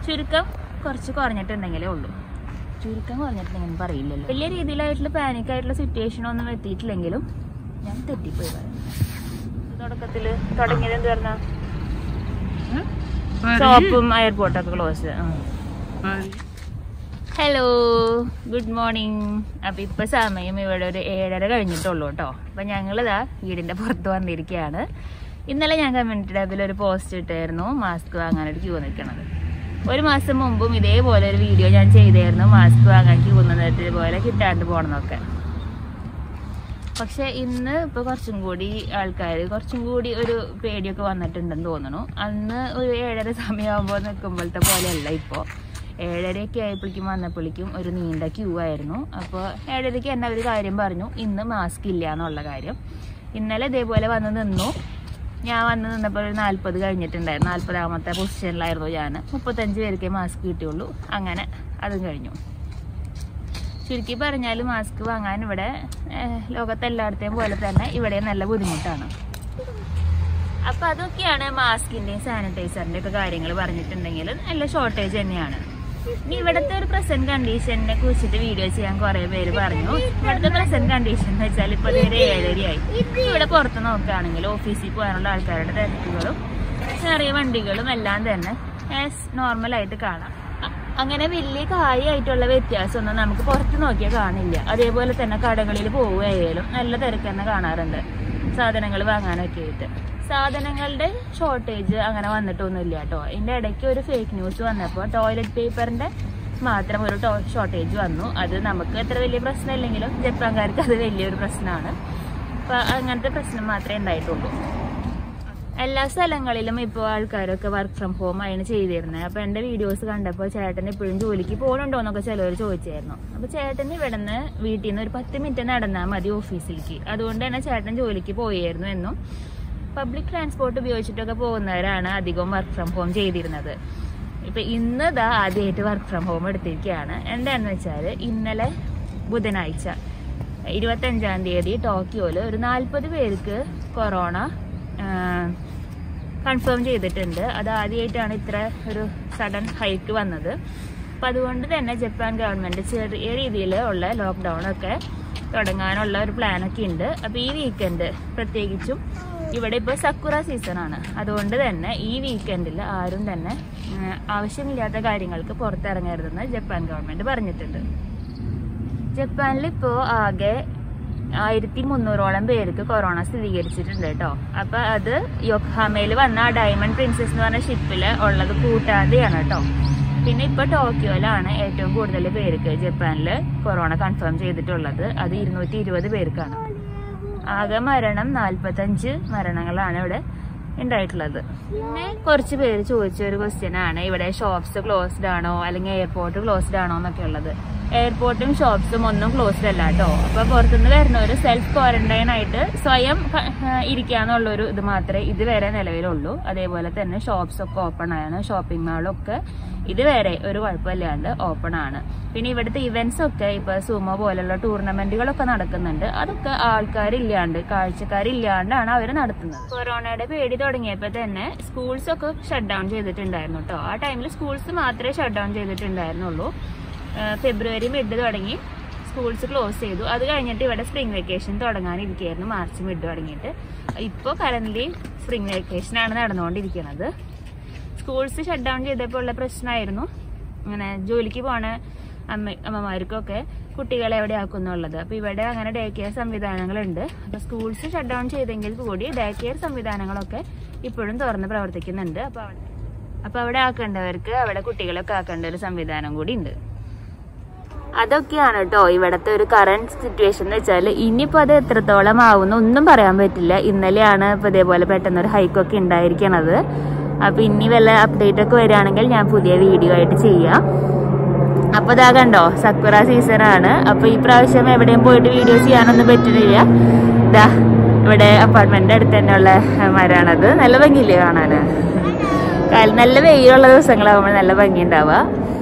ചുരുക്കം കുറച്ച് കുറഞ്ഞിട്ടുണ്ടെങ്കിലേ ഉള്ളൂ ചുരുക്കം കുറഞ്ഞിട്ടുണ്ടെങ്കിൽ പറയില്ലല്ലോ വലിയ രീതിയിലായിട്ടുള്ള പാനിക് ആയിട്ടുള്ള സിറ്റുവേഷൻ ഒന്നും എത്തിയിട്ടില്ലെങ്കിലും ഞാൻ തെറ്റിപ്പോയി പറയാം തുടക്കത്തിൽ തുടങ്ങിയത് എന്ത് പറഞ്ഞാ ഷോപ്പും എയർപോർട്ടൊക്കെ ക്ലോസ് ഹലോ ഗുഡ് മോർണിംഗ് അപ്പം ഇപ്പം സമയം ഇവിടെ ഒരു ഏഴര കഴിഞ്ഞിട്ടുള്ളൂ കേട്ടോ അപ്പം ഞങ്ങളിതാ വീടിൻ്റെ പുറത്ത് വന്നിരിക്കുകയാണ് ഇന്നലെ ഞാൻ കമ്മ്യൂണിറ്റി ടാബിൽ ഒരു പോസ്റ്റ് ഇട്ടായിരുന്നു മാസ്ക് വാങ്ങാനായിട്ട് ക്യൂ നിൽക്കണത് ഒരു മാസം മുമ്പും ഇതേപോലെ ഒരു വീഡിയോ ഞാൻ ചെയ്തായിരുന്നു മാസ്ക് വാങ്ങാൻ ക്യൂ നിന്നിട്ട് ഇതുപോലെ കിട്ടാണ്ട് പോകണമെന്നൊക്കെ പക്ഷെ ഇന്ന് ഇപ്പൊ കുറച്ചും കൂടി ആൾക്കാർ കുറച്ചും കൂടി ഒരു പേടിയൊക്കെ വന്നിട്ടുണ്ടെന്ന് തോന്നുന്നു അന്ന് ഒരു ഏഴര സമയമാകുമ്പോൾ നിൽക്കുമ്പോഴത്തെ പോലെയല്ല ഇപ്പോൾ ഏഴരയൊക്കെ ആയപ്പോഴേക്കും വന്നപ്പോഴേക്കും ഒരു നീണ്ട ക്യൂ ആയിരുന്നു അപ്പോൾ ഏഴരയ്ക്ക് എന്നെ ഒരു കാര്യം പറഞ്ഞു ഇന്ന് മാസ്ക് ഇല്ല എന്നുള്ള കാര്യം ഇന്നലെ ഇതേപോലെ വന്ന് നിന്നു ഞാൻ വന്ന് നിന്നപ്പോൾ ഒരു നാൽപ്പത് കഴിഞ്ഞിട്ടുണ്ടായിരുന്നു നാൽപ്പതാമത്തെ പൊസിഷനിലായിരുന്നു ഞാൻ മുപ്പത്തഞ്ച് പേർക്കേ മാസ്ക് കിട്ടിയുള്ളൂ അങ്ങനെ അതും കഴിഞ്ഞു ചുരുക്കി പറഞ്ഞാൽ മാസ്ക് വാങ്ങാൻ ഇവിടെ ഏഹ്, ലോകത്തെല്ലായിടത്തെയും പോലെ തന്നെ ഇവിടെ നല്ല ബുദ്ധിമുട്ടാണ് അപ്പൊ അതൊക്കെയാണ് മാസ്കിന്റെയും സാനിറ്റൈസറിന്റെ ഒക്കെ കാര്യങ്ങൾ പറഞ്ഞിട്ടുണ്ടെങ്കിൽ നല്ല ഷോർട്ടേജ് തന്നെയാണ് ഇനി ഇവിടുത്തെ ഒരു പ്രസന്റ് കണ്ടീഷനെ കുറിച്ചിട്ട് വീഡിയോ ചെയ്യാൻ കുറെ പേര് പറഞ്ഞു ഇവിടുത്തെ പ്രസന്റ് കണ്ടീഷൻ എന്ന് വെച്ചാൽ ഇപ്പൊ നേരെ ഏഴരയായി ഇവിടെ പുറത്ത് നോക്കുകയാണെങ്കിൽ ഓഫീസിൽ പോകാനുള്ള ആൾക്കാരുടെ തിരക്കുകളും ചെറിയ വണ്ടികളും എല്ലാം തന്നെ നോർമൽ ആയിട്ട് കാണാം അ- അങ്ങനെ വലിയ കാര്യമായിട്ടുള്ള വ്യത്യാസമൊന്നും നമുക്ക് പുറത്ത് നോക്കിയാൽ കാണില്ല അതേപോലെ തന്നെ കടകളിൽ പോവുകയായാലും നല്ല തിരക്ക് തന്നെ കാണാറുണ്ട് സാധനങ്ങൾ വാങ്ങാനൊക്കെ ആയിട്ട് സാധനങ്ങളുടെ ഷോർട്ടേജ് അങ്ങനെ വന്നിട്ടൊന്നുമില്ല കേട്ടോ ഇതിന്റെ ഇടയ്ക്ക് ഒരു ഫേക്ക് ന്യൂസ് വന്നപ്പോൾ ടോയ്ലറ്റ് പേപ്പറിന്റെ മാത്രം ഒരു ഷോർട്ടേജ് വന്നു അത് നമുക്ക് അത്ര വലിയ പ്രശ്നമില്ലെങ്കിലും ജപ്പാൻകാർക്ക് അത് വലിയൊരു പ്രശ്നമാണ് അപ്പൊ അങ്ങനത്തെ പ്രശ്നം മാത്രമേ ഉണ്ടായിട്ടുള്ളൂ എല്ലാ സ്ഥലങ്ങളിലും ഇപ്പോൾ ആൾക്കാരൊക്കെ വർക്ക് ഫ്രം ഹോം ആണ് ചെയ്തിരുന്നത് അപ്പൊ എന്റെ വീഡിയോസ് കണ്ടപ്പോൾ ചേട്ടൻ ഇപ്പോഴും ജോലിക്ക് പോകണുണ്ടോ എന്നൊക്കെ ചിലവർ ചോദിച്ചായിരുന്നു അപ്പൊ ചേട്ടൻ ഇവിടുന്ന് വീട്ടിൽ നിന്ന് ഒരു പത്ത് മിനിറ്റ് നടന്നാൽ മതി ഓഫീസിലേക്ക് അതുകൊണ്ട് തന്നെ ചേട്ടൻ ജോലിക്ക് പോയായിരുന്നു എന്നും പബ്ലിക് ട്രാൻസ്പോർട്ട് ഉപയോഗിച്ചിട്ടൊക്കെ പോകുന്നവരാണ് അധികവും വർക്ക് ഫ്രം ഹോം ചെയ്തിരുന്നത് ഇപ്പൊ ഇന്ന് ഇതാ ആദ്യമായിട്ട് വർക്ക് ഫ്രം ഹോം എടുത്തിരിക്കുകയാണ് എന്താന്ന് വെച്ചാല് ഇന്നലെ ബുധനാഴ്ച ഇരുപത്തഞ്ചാം തീയതി ടോക്കിയോയില് ഒരു നാൽപ്പത് പേർക്ക് കൊറോണ കൺഫേം ചെയ്തിട്ടുണ്ട് അത് ആദ്യമായിട്ടാണ് ഇത്ര ഒരു സഡൻ ഹൈക്ക് വന്നത് അപ്പം അതുകൊണ്ട് തന്നെ ജപ്പാൻ ഗവൺമെന്റ് ചെറിയ രീതിയിൽ ഉള്ള ലോക്ക്ഡൗൺ ഒക്കെ തുടങ്ങാനുള്ള ഒരു പ്ലാനൊക്കെ ഉണ്ട് അപ്പോൾ ഈ വീക്കെൻഡ് പ്രത്യേകിച്ചും ഇവിടെ ഇപ്പോൾ സക്കുറ സീസണാണ് അതുകൊണ്ട് തന്നെ ഈ വീക്കെൻഡിൽ ആരും തന്നെ ഉം, ആവശ്യമില്ലാത്ത കാര്യങ്ങൾക്ക് പുറത്തിറങ്ങരുതെന്ന് ജപ്പാൻ ഗവൺമെന്റ് പറഞ്ഞിട്ടുണ്ട് ജപ്പാനിൽ ഇപ്പോൾ ആകെ ആയിരത്തി മുന്നൂറോളം പേർക്ക് കൊറോണ സ്ഥിരീകരിച്ചിട്ടുണ്ട് കേട്ടോ അപ്പൊ അത് യൊഹാമയിൽ വന്ന ആ ഡയമണ്ട് പ്രിൻസസ് എന്ന് പറഞ്ഞ ഷിപ്പിൽ ഉള്ളത് കൂട്ടാതെയാണ് കേട്ടോ പിന്നെ ഇപ്പൊ ടോക്കിയോയിലാണ് ഏറ്റവും കൂടുതൽ പേർക്ക് ജപ്പാനിൽ കൊറോണ കൺഫേം ചെയ്തിട്ടുള്ളത് അത് ഇരുന്നൂറ്റി ഇരുപത് പേർക്കാണ് ആകെ മരണം നാൽപ്പത്തഞ്ച് മരണങ്ങളാണ് ഇവിടെ ഉണ്ടായിട്ടുള്ളത് പിന്നെ കുറച്ച് പേര് ചോദിച്ച ഒരു ക്വസ്റ്റ്യൻ ആണ് ഇവിടെ ഷോപ്സ് ക്ലോസ്ഡ് ആണോ അല്ലെങ്കിൽ എയർപോർട്ട് ക്ലോസ്ഡ് ആണോ എന്നൊക്കെ ഉള്ളത് എയർപോർട്ടും ഷോപ്സും ഒന്നും ക്ലോസ്ഡ് അല്ല കേട്ടോ അപ്പൊ പുറത്തുനിന്ന് വരുന്നവര് സെൽഫ് ക്വാറന്റൈൻ ആയിട്ട് സ്വയം ക- ആ, ഇരിക്കാന്നുള്ളൊരു ഇത് മാത്രമേ ഇതുവരെ നിലവിലുള്ളൂ അതേപോലെ തന്നെ ഷോപ്സ് ഒക്കെ ഓപ്പൺ ആണ് ഷോപ്പിംഗ് മാളൊക്കെ ഇതുവരെ ഒരു കുഴപ്പമില്ലാണ്ട് ഓപ്പൺ ആണ് പിന്നെ ഇവിടുത്തെ ഇവന്റ്സ് ഒക്കെ ഇപ്പൊ സുമോ പോലുള്ള ടൂർണമെന്റുകളൊക്കെ നടക്കുന്നുണ്ട് അതൊക്കെ ആൾക്കാരില്ലാണ്ട് കാഴ്ചക്കാരില്ലാണ്ടാണ് അവർ നടത്തുന്നത് കൊറോണയുടെ പേടി തുടങ്ങിയപ്പോൾ തന്നെ സ്കൂൾസ് ഒക്കെ ഷട്ട് ഡൗൺ ചെയ്തിട്ടുണ്ടായിരുന്നു കേട്ടോ ആ ടൈമിൽ സ്കൂൾസ് മാത്രമേ ഷട്ട് ഡൗൺ ചെയ്തിട്ടുണ്ടായിരുന്നുള്ളൂ ആ, ഫെബ്രുവരി മിഡ് തുടങ്ങി സ്കൂൾസ് ക്ലോസ് ചെയ്തു അത് കഴിഞ്ഞിട്ട് ഇവിടെ സ്പ്രിംഗ് വെക്കേഷൻ തുടങ്ങാനിരിക്കുകയായിരുന്നു മാർച്ച് മിഡ് തുടങ്ങിയിട്ട് ഇപ്പോൾ കറന്റ് സ്പ്രിംഗ് വെക്കേഷൻ ആണ് നടന്നുകൊണ്ടിരിക്കുന്നത് സ്കൂൾസ് ഷട്ട് ഡൗൺ ചെയ്തപ്പോൾ ഉള്ള പ്രശ്നമായിരുന്നു അങ്ങനെ ജോലിക്ക് പോണ അമ്മ അമ്മമാർക്കൊക്കെ കുട്ടികളെ എവിടെ ആക്കുന്നുള്ളത് അപ്പൊ ഇവിടെ അങ്ങനെ ഡേ കെയർ സംവിധാനങ്ങളുണ്ട് അപ്പൊ സ്കൂൾസ് ഷട്ട് ഡൗൺ ചെയ്തെങ്കിൽ കൂടി ഡേ കെയർ സംവിധാനങ്ങളൊക്കെ ഇപ്പോഴും തുറന്ന് പ്രവർത്തിക്കുന്നുണ്ട് അപ്പൊ അവിടെ അപ്പൊ അവിടെ ആക്കേണ്ടവർക്ക് അവിടെ കുട്ടികളൊക്കെ ആക്കേണ്ട ഒരു സംവിധാനം കൂടി ഉണ്ട് അതൊക്കെയാണ് കേട്ടോ ഇവിടത്തെ ഒരു കറന്റ് സിറ്റുവേഷൻ എന്ന് വെച്ചാൽ ഇനിയിപ്പോ അത് എത്രത്തോളം ആവുന്ന ഒന്നും പറയാൻ പറ്റില്ല ഇന്നലെയാണ് ഇപ്പൊ ഇതേപോലെ പെട്ടെന്ന് ഒരു ഹൈക്കൊക്കെ ഉണ്ടായിരിക്കണത് അപ്പൊ ഇനി വല്ല അപ്ഡേറ്റ് ഒക്കെ വരികയാണെങ്കിൽ ഞാൻ പുതിയ വീഡിയോ ആയിട്ട് ചെയ്യാം അപ്പൊ ഇതാ കണ്ടോ സക്കുറ സീസൺ ആണ് അപ്പൊ ഈ പ്രാവശ്യം എവിടെയും പോയിട്ട് വീഡിയോ ചെയ്യാനൊന്നും പറ്റുന്നില്ല ഇതാ ഇവിടെ അപ്പാർട്ട്മെന്റിന്റെ അടുത്ത് തന്നെയുള്ള മരാണത് നല്ല ഭംഗിയില്ലേ കാണാന് കാല- നല്ല വെയിലുള്ള ദിവസങ്ങളാകുമ്പോൾ നല്ല ഭംഗി ഉണ്ടാവുക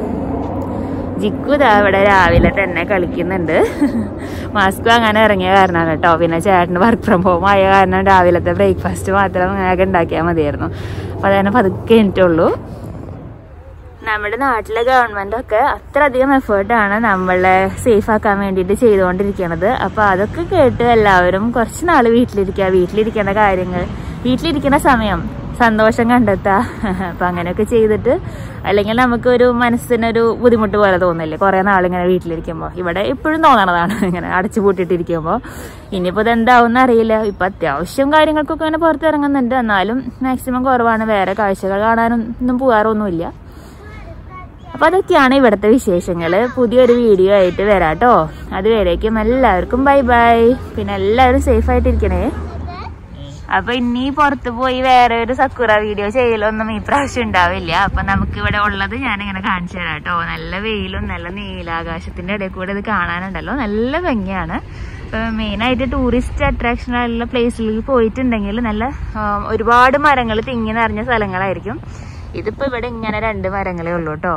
ജിക്കു ദാ ഇവിടെ രാവിലെ തന്നെ കളിക്കുന്നുണ്ട് മാസ്ക് അങ്ങനെ ഇറങ്ങിയ കാരണമാണ് കേട്ടോ പിന്നെ ചേട്ടന് വർക്ക് ഫ്രം ഹോം ആയ കാരണം രാവിലത്തെ ബ്രേക്ക്ഫാസ്റ്റ് മാത്രം അങ്ങനെ ഉണ്ടാക്കിയാൽ മതിയായിരുന്നു അപ്പൊ അതന്നെ പതുക്കെ എനിട്ടുള്ളൂ നമ്മുടെ നാട്ടിലെ ഗവൺമെന്റ് ഒക്കെ അത്രയധികം എഫേർട്ടാണ് നമ്മളെ സേഫ് ആക്കാൻ വേണ്ടിയിട്ട് ചെയ്തുകൊണ്ടിരിക്കുന്നത് അപ്പൊ അതൊക്കെ കേട്ട് എല്ലാവരും കുറച്ച് നാള് വീട്ടിലിരിക്കുക വീട്ടിലിരിക്കേണ്ട കാര്യങ്ങൾ വീട്ടിലിരിക്കുന്ന സമയം സന്തോഷം കണ്ടെത്തുക അപ്പൊ അങ്ങനെയൊക്കെ ചെയ്തിട്ട് അല്ലെങ്കിൽ നമുക്കൊരു മനസ്സിനൊരു ബുദ്ധിമുട്ട് പോലെ തോന്നില്ലേ കുറെ നാളിങ്ങനെ വീട്ടിലിരിക്കുമ്പോൾ ഇവിടെ ഇപ്പോഴും തോന്നണതാണ് ഇങ്ങനെ അടച്ചു പൂട്ടിയിട്ടിരിക്കുമ്പോൾ ഇനിയിപ്പോൾ ഇത് എന്താവും അറിയില്ല ഇപ്പൊ അത്യാവശ്യം കാര്യങ്ങൾക്കൊക്കെ ഇങ്ങനെ പുറത്തിറങ്ങുന്നുണ്ട് എന്നാലും മാക്സിമം കുറവാണ് വേറെ കാഴ്ചകൾ കാണാനും ഒന്നും പോകാറൊന്നുമില്ല അപ്പൊ അതൊക്കെയാണ് ഇവിടുത്തെ വിശേഷങ്ങള് പുതിയൊരു വീഡിയോ ആയിട്ട് വരാട്ടോ അതുവരേക്കും എല്ലാവർക്കും ബൈ ബൈ പിന്നെ എല്ലാവരും സേഫ് ആയിട്ടിരിക്കണേ അപ്പൊ ഇനി പുറത്ത് പോയി വേറെ ഒരു സക്കുറ വീഡിയോ ചെയ്യലൊന്നും ഈ പ്രാവശ്യം ഉണ്ടാവില്ല അപ്പൊ നമുക്ക് ഇവിടെ ഉള്ളത് ഞാൻ ഇങ്ങനെ കാണിച്ചു തരാം കേട്ടോ നല്ല വെയിലും നല്ല നീലാകാശത്തിന്റെ ഇടയിൽ കൂടെ ഇത് കാണാനുണ്ടല്ലോ നല്ല ഭംഗിയാണ് മെയിൻ ആയിട്ട് ടൂറിസ്റ്റ് അട്രാക്ഷൻ ആയിട്ടുള്ള പ്ലേസിലേക്ക് പോയിട്ടുണ്ടെങ്കിൽ നല്ല ആ, ഒരുപാട് മരങ്ങൾ തിങ്ങി നിറഞ്ഞ സ്ഥലങ്ങളായിരിക്കും ഇതിപ്പോ ഇവിടെ ഇങ്ങനെ രണ്ട് മരങ്ങളേ ഉള്ളൂ കേട്ടോ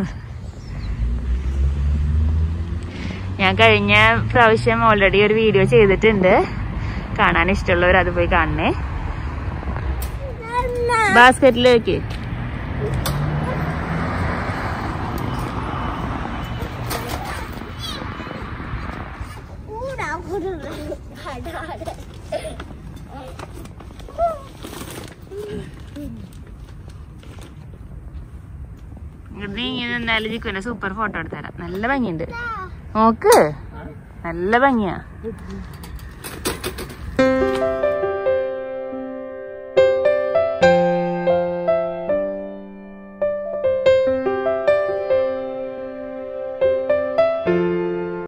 ഞാൻ കഴിഞ്ഞ പ്രാവശ്യം ഓൾറെഡി ഒരു വീഡിയോ ചെയ്തിട്ടുണ്ട് കാണാൻ ഇഷ്ടമുള്ളവർ അത് പോയി കാണണേ ബാസ്ക്കറ്റിലേക്ക് നീ ഇങ്ങനെ എന്തായാലും ജിക്കുവിന്റെ സൂപ്പർ ഫോട്ടോ എടുത്തരാം നല്ല ഭംഗിയുണ്ട് നോക്ക് നല്ല ഭംഗിയാ